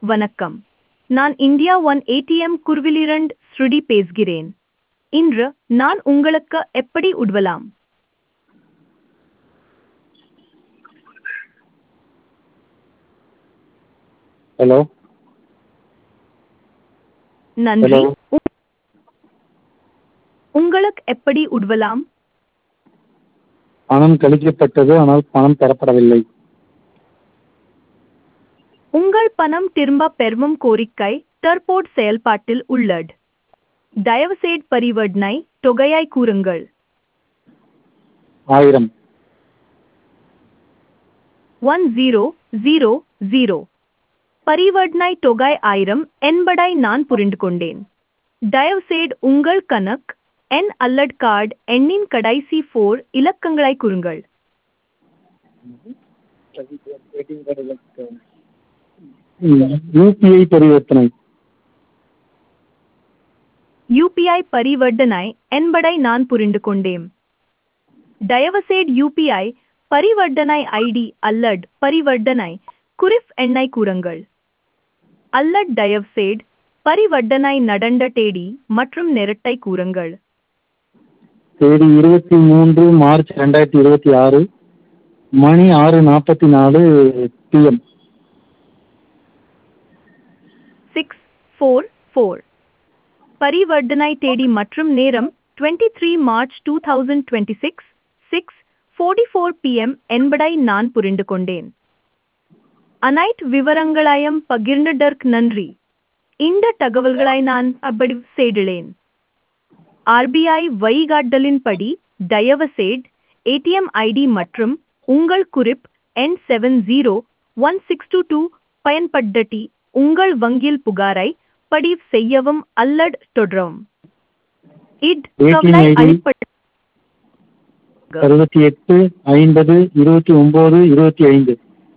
வணக்கம் நான் India one ATM குர்விலிரண்ட் ஸ்ருடி பேசுகிறேன் இன்று நான் உங்களுக்கு எப்படி உதவலாம் ஹலோ நன்றி Hello. உ- உங்களுக்கு எப்படி உதவலாம் பணம் கழிக்கப்பட்டது ஆனால் பணம் பெறப்படவில்லை உங்கள் பணம் திரும்ப பெறும் கோரிக்கை தற்போது செயல்பாட்டில் உள்ளது தயவுசெய்து பரிவர்த்தனை தொகையை கூறுங்கள் ஆயிரம் ஒன் ஜீரோ ஜீரோ ஜீரோ பரிவர்த்தனை தொகை ஆயிரம் என்பதை நான் புரிந்து கொண்டேன் தயவுசெய்து உங்கள் கணக்கு எண் அல்லது கார்டு எண்ணின் கடைசி ஃபோர் இலக்கங்களை கூறுங்கள் யூபிஐ பரிவர்த்தனை யூபிஐ பரிவர்த்தனை என்பதை நான் புரிந்து கொண்டேன் தயவுசெய்து யூபிஐ பரிவர்த்தனை ஐடி அல்லது பரிவர்த்தனை குறிப் எண்ணை கூறுங்கள் அல்லது தயவுசெய்து பரிவர்த்தனை நடந்த தேதி மற்றும் நேரத்தை கூறுங்கள் தேதி இருபத்தி மூன்று மார்ச் ரெண்டாயிரத்தி இருபத்தி ஆறு மணி ஆறு நாற்பத்தி நாலு பிஎம் சிக்ஸ் ஃபோர் ஃபோர் பரிவர்த்தனை தேதி மற்றும் நேரம் twenty three March two thousand twenty six six forty four PM என்பதை நான் புரிந்து கொண்டேன் அனைத்து விவரங்களையும் பகிர்ந்ததற்கு நன்றி இந்த தகவல்களை நான் அப்படி செய்துள்ளேன் ஆர்பிஐ வழிகாட்டலின்படி தயவுசெய்து ஏடிஎம் ஐடி மற்றும் உங்கள் குறிப் எண் seven zero one six two two பயன்படுத்தி உங்கள் வங்கியில் புகாரை பதிவு செய்யவும் அல்லது தொடரவும் இட் ATM கவலை ID அளிப்ப அறுபத்தி எட்டு ஐம்பது இருபத்தி ஒன்பது இருபத்தி ஐந்து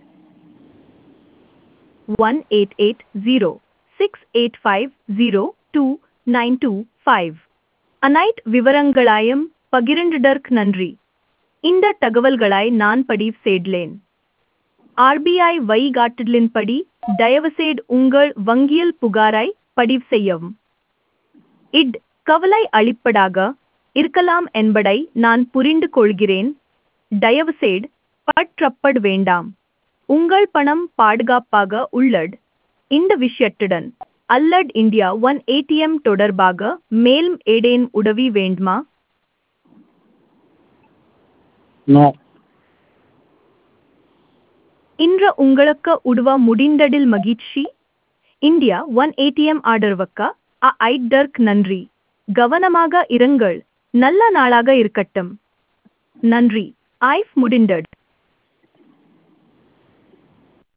one eight eight zero six eight five zero two nine two five அனைத்து விவரங்களையும் பகிர்ந்ததற்கு நன்றி இந்த தகவல்களை நான் பதிவு செய்தேன் ஆர்பிஐ வழிகாட்டுதலின்படி தயவுசெய்து உங்கள் வங்கியில் புகாரை பதிவு செய்யவும் இட் கவலை அளிப்பதாக இருக்கலாம் என்பதை நான் புரிந்து கொள்கிறேன் தயவுசெய்து பற்றப்பட வேண்டாம் உங்கள் பணம் பாதுகாப்பாக உள்ளது இந்த விஷயத்துடன் அல்லட் இந்தியா ஒன் ஏடிஎம் தொடர்பாக மேலும் ஏதேனும் உதவி வேண்டுமா நோ இன்று உங்களுக்கு உதவ முடிந்ததில் மகிழ்ச்சி இந்தியா ஒன் ஏடிஎம் ஆதரவுக்கு ஆ ஐடர்க் நன்றி கவனமாக இருங்கள் நல்ல நாளாக இருக்கட்டும் நன்றி ஐஃப் முடிந்தது